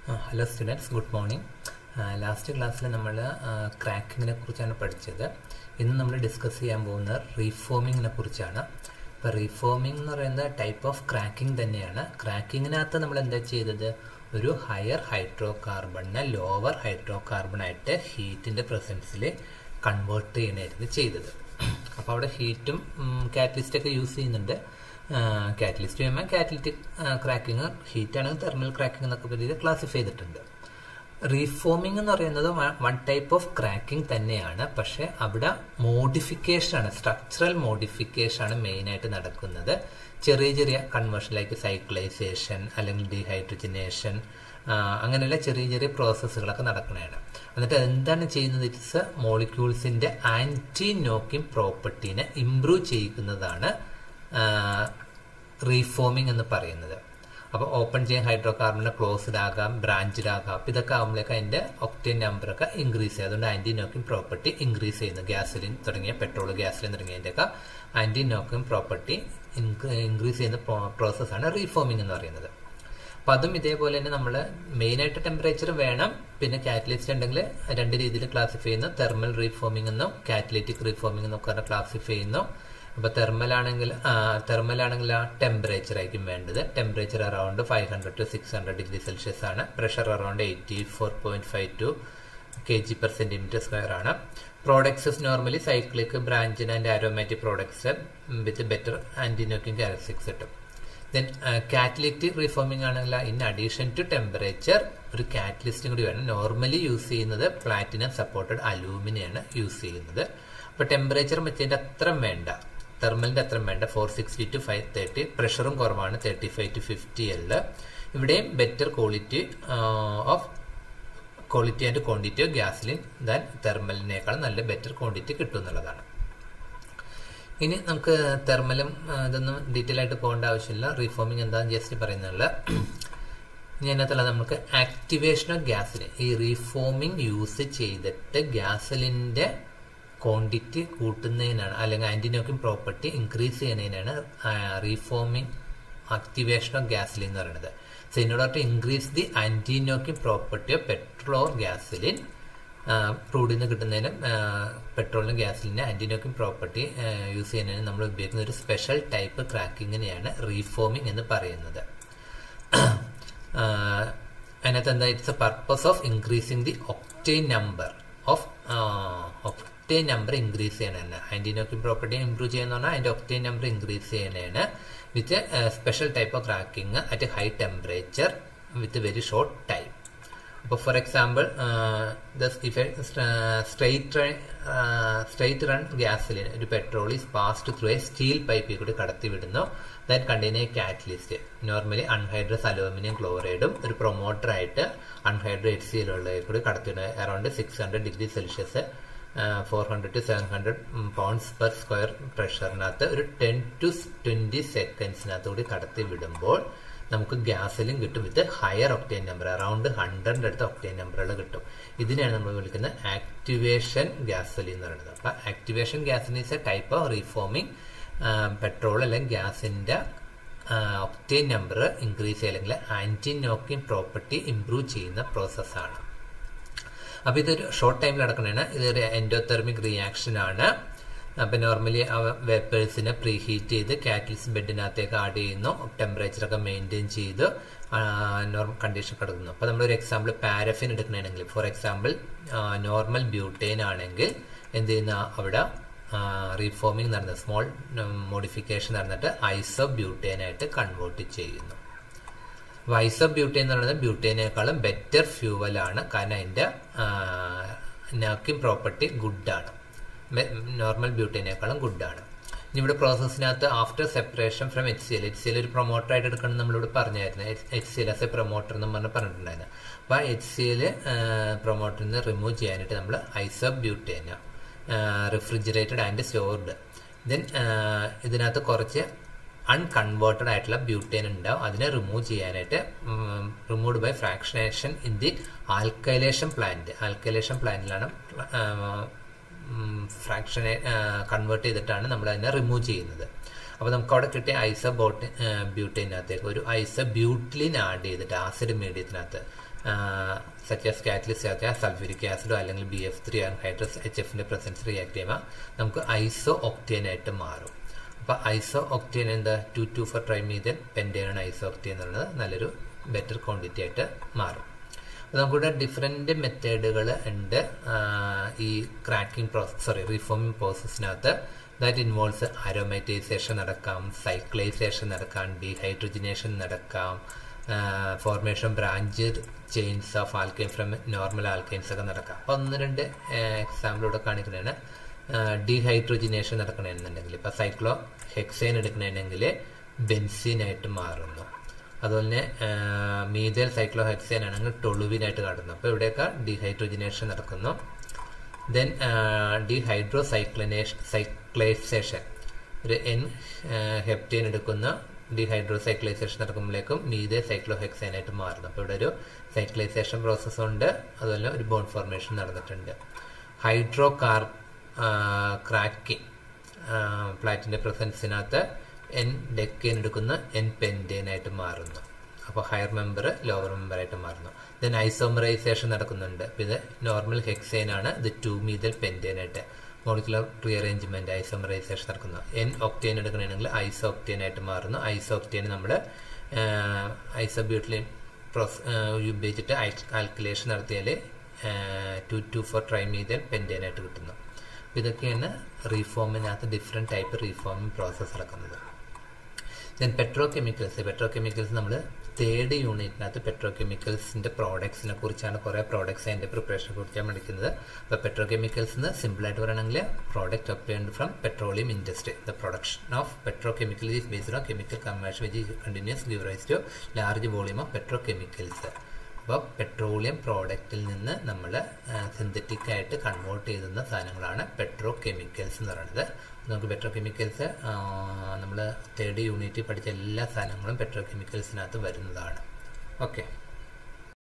hello students good morning last ക്ലാസ്സിൽ നമ്മൾ ക്രാക്കിങ്ങിനെ കുറിച്ചാണ് പഠിച്ചത് ഇന്ന് നമ്മൾ ഡിസ്കസ് ചെയ്യാൻ പോകുന്നത് റീഫോമിങ്ങിനെ കുറിച്ചാണ് ഇപ്പോൾ റീഫോമിംഗ് എന്ന് പറയുന്നത് ടൈപ്പ് ഓഫ് ക്രാക്കിംഗ് തന്നെയാണ് ക്രാക്കിങ്ങിനകത്ത് നമ്മൾ എന്താ ചെയ്തത് ഒരു ഹയർ ഹൈഡ്രോ കാർബണിനെ ലോവർ ഹൈഡ്രോ കാർബണായിട്ട് ഹീറ്റിൻ്റെ പ്രസൻസിൽ കൺവേർട്ട് ചെയ്യണമായിരുന്നു ചെയ്തത് അപ്പോൾ അവിടെ ഹീറ്റും കാറ്റലിസ്റ്റൊക്കെ യൂസ് ചെയ്യുന്നുണ്ട് കാറ്റലിസ്റ്റ് ചെയ്യുമ്പോൾ കാറ്റലിറ്റിക് ക്രാക്കിംഗ് ഹീറ്റ് ആണെങ്കിൽ തെർമൽ ക്രാക്കിംഗ് എന്നൊക്കെ പറ്റി ക്ലാസിഫൈ ചെയ്തിട്ടുണ്ട് റീഫോമിംഗ് എന്ന് പറയുന്നത് വൺ ടൈപ്പ് ഓഫ് ക്രാക്കിംഗ് തന്നെയാണ് പക്ഷെ അവിടെ മോഡിഫിക്കേഷൻ ആണ് സ്ട്രക്ചറൽ മോഡിഫിക്കേഷൻ ആണ് മെയിൻ ആയിട്ട് നടക്കുന്നത് ചെറിയ ചെറിയ കൺവേർഷൻ ലൈക്ക് സൈക്ലൈസേഷൻ അല്ലെങ്കിൽ ഡീഹൈഡ്രജനേഷൻ അങ്ങനെയുള്ള ചെറിയ ചെറിയ പ്രോസസ്സുകളൊക്കെ നടക്കുന്നതാണ് എന്നിട്ട് എന്താണ് ചെയ്യുന്നത് ഇറ്റ്സ് മോളിക്യൂൾസിന്റെ ആന്റി നോക്കിംഗ് പ്രോപ്പർട്ടീനെ ഇംപ്രൂവ് ചെയ്യിക്കുന്നതാണ് റീഫോമിംഗ് എന്ന് പറയുന്നത് അപ്പോൾ ഓപ്പൺ ചെയ്യാൻ ഹൈഡ്രോ കാർബണിനെ ക്ലോസ്ഡ് ആകാം ബ്രാഞ്ചഡ് ആകാം അപ്പോൾ ഇതൊക്കെ ആകുമ്പോഴേക്ക് അതിന്റെ ഒക്ടേൻ നമ്പറൊക്കെ ഇൻക്രീസ് ചെയ്യും അതുകൊണ്ട് ആന്റി നോക്കിംഗ് പ്രോപ്പർട്ടി ഇൻക്രീസ് ചെയ്യുന്നു ഗ്യാസലിൻ തുടങ്ങിയ പെട്രോൾ ഗ്യാസലിൻ തുടങ്ങിയതിൻ്റെയൊക്കെ ആന്റി നോക്കിംഗ് പ്രോപ്പർട്ടി ഇൻക്രീസ് ചെയ്യുന്ന പ്രോസസ്സാണ് റീഫോമിംഗ് എന്ന് പറയുന്നത് അപ്പം അതും ഇതേപോലെ തന്നെ നമ്മൾ മെയിനായിട്ട് ടെമ്പറേച്ചർ വേണം പിന്നെ കാറ്റലിസ്റ്റ് ഉണ്ടെങ്കിൽ രണ്ട് രീതിയിൽ ക്ലാസിഫൈ ചെയ്യുന്നു തെർമൽ റീഫോമിംഗ് എന്നും കാറ്റലിറ്റിക് റീഫോമിംഗ് എന്നൊക്കെ പറഞ്ഞാൽ ക്ലാസിഫൈ ചെയ്യുന്നു അപ്പോൾ തെർമൽ ആണെങ്കിൽ തെർമൽ ആണെങ്കിൽ ആ ടെമ്പറേച്ചർ ആയിരിക്കും വേണ്ടത് temperature around five hundred to six hundred degree Celsius ആണ് pressure around eighty four point five two K G per centimetre square ആണ് products normally cyclic branching and aromatic products with better antiknocking characteristics കിട്ടും then catalytic reforming ആണെങ്കിൽ in addition to temperature ഒരു കാറ്റലിസ്റ്റും കൂടി വേണം normally use ചെയ്യുന്നത് platinum supported അലൂമിനിയാണ് use ചെയ്യുന്നത് അപ്പോൾ ടെമ്പറേച്ചർ മറ്റേതിൻ്റെ അത്ര വേണ്ട തെർമലിന്റെ അത്ര വേണ്ട four sixty to five thirty പ്രഷറും കുറവാണ് തേർട്ടി ഫൈവ് ടു ഫിഫ്റ്റി എല് ഇവിടെയും better quality of quality and quantity of gasoline than തെർമലിനേക്കാൾ നല്ല ബെറ്റർ ക്വാണ്ടിറ്റി കിട്ടും എന്നുള്ളതാണ് ഇനി നമുക്ക് തെർമലും ഇതൊന്നും ഡീറ്റെയിൽ ആയിട്ട് പോകേണ്ട ആവശ്യമില്ല റീഫോമിംഗ് എന്താണെന്ന് ജസ്റ്റ് പറയുന്നുള്ള ഇനി അതിനകത്തുള്ള നമുക്ക് ആക്ടിവേഷൻ ഓഫ് ഗ്യാസിലിൻ ഈ റീഫോമിംഗ് യൂസ് ചെയ്തിട്ട് ഗ്യാസലിൻ്റെ ക്വാണ്ടിറ്റി കൂട്ടുന്നതിനാണ് അല്ലെങ്കിൽ ആന്റിനോക്കിംഗ് പ്രോപ്പർട്ടി ഇൻക്രീസ് ചെയ്യുന്നതിനാണ് റീഫോമിംഗ് ആക്ടിവേഷൻ ഓഫ് ഗ്യാസലിൻ എന്ന് പറയുന്നത് so in order to increase the antiknocking property of petrol or gasoline ക്രൂഡിൽ നിന്ന് കിട്ടുന്നതിന് പെട്രോളിനും ഗ്യാസലിന് ആന്റിനോക്കിംഗ് പ്രോപ്പർട്ടി യൂസ് ചെയ്യുന്നതിന് നമ്മൾ ഉപയോഗിക്കുന്ന ഒരു സ്പെഷ്യൽ ടൈപ്പ് ക്രാക്കിങ്ങിനെയാണ് റീഫോമിംഗ് എന്ന് പറയുന്നത് അതിനകത്ത് എന്താ it's a purpose of increasing the octane number of octane number increase ചെയ്യണതാണ് ആന്റിനോക്കിംഗ് പ്രോപ്പർട്ടി ഇംപ്രൂവ് ചെയ്യുന്ന പറഞ്ഞാൽ അതിന്റെ ഒക്ടൈൻ നമ്പർ ഇൻക്രീസ് ചെയ്യണതാണ് with special type of cracking at high temperature with very short time അപ്പോൾ for example straight run straight run gasoline ഒരു petrol is passed through a steel പൈപ്പിൽ കൂടി കടത്തി വിടുന്നു that contain a catalyst normally anhydrous aluminium ക്ലോറൈഡും ഒരു promoter ആയിട്ട് അൺഹൈഡ്രോ H C എല്ലുള്ള കൂടി കടത്തിവിടുന്നത് around six hundred degree Celsius four hundred to seven hundred pounds per square പ്രഷറിനകത്ത് ഒരു ടെൻ ടു ട്വന്റി സെക്കൻഡ്സിനകത്ത് കൂടി കടത്തി വിടുമ്പോൾ നമുക്ക് ഗ്യാസിലും കിട്ടും with higher octane number around ഹൺഡ്രഡിന്റെ അടുത്ത് ഒക്ടൈൻ നമ്പറുകൾ കിട്ടും ഇതിനെയാണ് നമ്മൾ വിളിക്കുന്നത് ആക്ടിവേഷൻ ഗ്യാസലി എന്ന് പറയുന്നത് അപ്പൊ activation gasoline is a type of reforming petrol അല്ലെങ്കിൽ ഗ്യാസിന്റെ ഒക്ടൈൻ നമ്പർ ഇൻക്രീസ് ചെയ്യുക അല്ലെങ്കിൽ ആന്റി നോക്കിംഗ് പ്രോപ്പർട്ടി ഇംപ്രൂവ് ചെയ്യുന്ന പ്രോസസ്സാണ് അപ്പൊ ഇതൊരു ഷോർട്ട് ടൈമിൽ നടക്കുന്നതാണ് ഇതൊരു എൻഡോതെർമിക് റിയാക്ഷൻ ആണ് അപ്പൊ നോർമലി വേപ്പേഴ്സിനെ പ്രീ ഹീറ്റ് ചെയ്ത് കാറ്റലിസ് ബെഡിനകത്തേക്ക് ആഡ് ചെയ്യുന്നു ടെമ്പറേച്ചർ ഒക്കെ മെയിൻറ്റെയിൻ ചെയ്ത് നോർമൽ കണ്ടീഷൻ കിടക്കുന്നു അപ്പൊ നമ്മളൊരു എക്സാമ്പിൾ പാരഫിൻ എടുക്കണമെങ്കിൽ ഫോർ എക്സാമ്പിൾ നോർമൽ ബ്യൂട്ടൈൻ ആണെങ്കിൽ എന്ത് ചെയ്യുന്ന അവിടെ റീഫോമിംഗ് നടന്നത് സ്മോൾ മോഡിഫിക്കേഷൻ നടന്നിട്ട് ഐസോ ബ്യൂട്ടൈൻ ആയിട്ട് കൺവേർട്ട് ചെയ്യുന്നു വൈസോ ബ്യൂട്ടൈൻ എന്ന് പറയുന്നത് ബ്യൂട്ടൈനേക്കാളും ബെറ്റർ ഫ്യൂവൽ ആണ് കാരണം അതിന്റെ നാക്കിംഗ് പ്രോപ്പർട്ടി ഗുഡാണ് നോർമൽ ബ്യൂട്ടൈനേക്കാളും ഗുഡാണ് ഇനി ഇവിടെ പ്രോസസ്സിനകത്ത് after separation from H C L H C L ഒരു പ്രൊമോട്ടർ ആയിട്ട് എടുക്കണം നമ്മളിവിടെ പറഞ്ഞായിരുന്നു H C L as a promoter എന്ന് പറഞ്ഞ് പറഞ്ഞിട്ടുണ്ടായിരുന്നു അപ്പോൾ എച്ച് സി എൽ പ്രൊമോട്ടറിൽ നിന്ന് റിമൂവ് ചെയ്യാനായിട്ട് നമ്മൾ isobutane refrigerated and stored then ഇതിനകത്ത് കുറച്ച് അൺകൺവേർട്ടഡ് ആയിട്ടുള്ള ബ്യൂട്ടൈൻ ഉണ്ടാവും അതിനെ റിമൂവ് ചെയ്യാനായിട്ട് removed by fractionation in the alkylation plant alkylation പ്ലാന്റിലാണ് ഫ്രാക്ഷനെ കൺവേർട്ട് ചെയ്തിട്ടാണ് നമ്മൾ അതിനെ റിമൂവ് ചെയ്യുന്നത് അപ്പോൾ നമുക്ക് അവിടെ കിട്ടിയ ഐസ ബോട്ടി ബ്യൂട്ടൈനകത്തേക്ക് ഒരു ഐസ ബ്യൂട്ടിലിൻ ആഡ് ചെയ്തിട്ട് ആസിഡ് മീഡിയത്തിനകത്ത് സച്ച് കാറ്റലിസ്റ്റ് ആക്കിയ സൾഫ്യൂരിക് ആസിഡോ അല്ലെങ്കിൽ B F three hydrous H എഫിന്റെ പ്രസൻസ് റിയാക്ട് ചെയ്യുമ്പോൾ നമുക്ക് ഐസോ ഒക്ടേൻ ആയിട്ട് മാറും അപ്പോൾ ഐസോ ഒക്ടേൻ എന്താ ടു ടു ഫോർ ട്രൈമീതൻ പെൻറ്റേനാണ് ഐസോ ഒക്ടേൻ എന്നുള്ളത് നല്ലൊരു ബെറ്റർ ക്വാണ്ടിറ്റി ആയിട്ട് മാറും അപ്പോൾ നമുക്കിവിടെ ഡിഫറെൻ്റ് മെത്തേഡുകൾ ഉണ്ട് ഈ ക്രാക്കിംഗ് പ്രോസസ് സോറി റീഫോമിംഗ് പ്രോസസ്സിനകത്ത് ദാറ്റ് ഇൻവോൾവ്സ് അരോമൈറ്റൈസേഷൻ നടക്കാം സൈക്ലൈസേഷൻ നടക്കാം ഡീഹൈഡ്രജനേഷൻ നടക്കാം formation branch chains of alkane from normal alkanes ഒക്കെ നടക്കാം അപ്പോൾ ഒന്ന് രണ്ട് എക്സാമ്പിൾ ഇവിടെ കാണിക്കുന്നതാണ് ഡീഹൈഡ്രോജിനേഷൻ നടക്കണമെന്നുണ്ടെങ്കിൽ ഇപ്പം സൈക്ലോ ഹെക്സൈൻ എടുക്കണമെങ്കിൽ ബെൻസീനായിട്ട് മാറുന്നു അതുപോലെ തന്നെ മീതൽ സൈക്ലോ ഹെക്സൈൻ ആണെങ്കിൽ ടൊളുവിനായിട്ട് കാണുന്നു അപ്പോൾ ഇവിടെയൊക്കെ ഡീഹൈഡ്രോജിനേഷൻ നടക്കുന്നു ദെൻ ഡീഹൈഡ്രോ സൈക്ലനേഷൻ സൈക്ലൈസേഷൻ ഒരു എൻ ഹെപ്റ്റൈൻ എടുക്കുന്ന ഡീഹൈഡ്രോസൈക്ലൈസേഷൻ നടക്കുമ്പോഴേക്കും മീതെ സൈക്ലോഹെക്സൈനായിട്ട് മാറുന്നു അപ്പോൾ ഇവിടെ ഒരു സൈക്ലൈസേഷൻ പ്രോസസ്സ് ഉണ്ട് അതുപോലെ ഒരു ബോൺ ഫോർമേഷൻ നടന്നിട്ടുണ്ട് ഹൈഡ്രോ കാർ ക്രാക്കിംഗ് പ്ലാറ്റിന്റെ പ്രസൻസിനകത്ത് എൻ ഡെക്കേൻ എടുക്കുന്ന എൻ പെൻറ്റേനായിട്ട് മാറുന്നു അപ്പോൾ ഹയർ മെമ്പർ ലോവർ മെമ്പർ ആയിട്ട് മാറുന്നു ദെൻ ഐസോമറൈസേഷൻ നടക്കുന്നുണ്ട് ഇത് നോർമൽ ഹെക്സൈൻ ആണ് ഇത് ടു മീതൽ പെൻറ്റേനായിട്ട് മോളിക്കുലർ റീഅറേഞ്ച്മെന്റ് ഐസോമറൈസേഷൻ നടക്കുന്നു എൻ ഒക്ടേൻ എടുക്കണമെങ്കിൽ ഐസോ ഒക്ടേൻ ആയിട്ട് മാറുന്നു ഐസോ ഒക്ടേൻ നമ്മൾ ഐസോബ്യൂട്ടിലിൻ പ്രോസ് ഉപയോഗിച്ചിട്ട് കാൽക്കുലേഷൻ നടത്തിയാൽ ടു ടു ഫോർ ട്രൈമീതൽ പെൻറ്റേനായിട്ട് കിട്ടുന്നു ഇതൊക്കെയാണ് റീഫോമിനകത്ത് ഡിഫറെൻറ്റ് ടൈപ്പ് റീഫോമിംഗ് പ്രോസസ്സ് നടക്കുന്നത് then petrochemicals petrochemicals നമ്മൾ തേർഡ് യൂണിറ്റിനകത്ത് പെട്രോ കെമിക്കൽസിന്റെ പ്രോഡക്ട്സിനെ കുറിച്ചാണ് കുറേ പ്രോഡക്ട്സ് അതിന്റെ പ്രിപ്പറേഷനെ കുറിച്ചാണ് പഠിക്കുന്നത് അപ്പോൾ പെട്രോ കെമിക്കൽസ് സിമ്പിളായിട്ട് പറയണമെങ്കിൽ product obtained from petroleum industry the production of petrochemical is based on chemical conversion which continues give rise to large volume of petrochemicals അപ്പോൾ പെട്രോളിയം പ്രോഡക്റ്റിൽ നിന്ന് നമ്മൾ സിന്തറ്റിക് ആയിട്ട് കൺവേർട്ട് ചെയ്യുന്ന സാധനങ്ങളാണ് പെട്രോ കെമിക്കൽസ് എന്ന് പറയുന്നത് നമുക്ക് പെട്രോ കെമിക്കൽസ് നമ്മൾ തേർഡ് യൂണിറ്റിൽ പഠിച്ച എല്ലാ സാധനങ്ങളും പെട്രോ കെമിക്കൽസിനകത്ത് വരുന്നതാണ് ഓക്കെ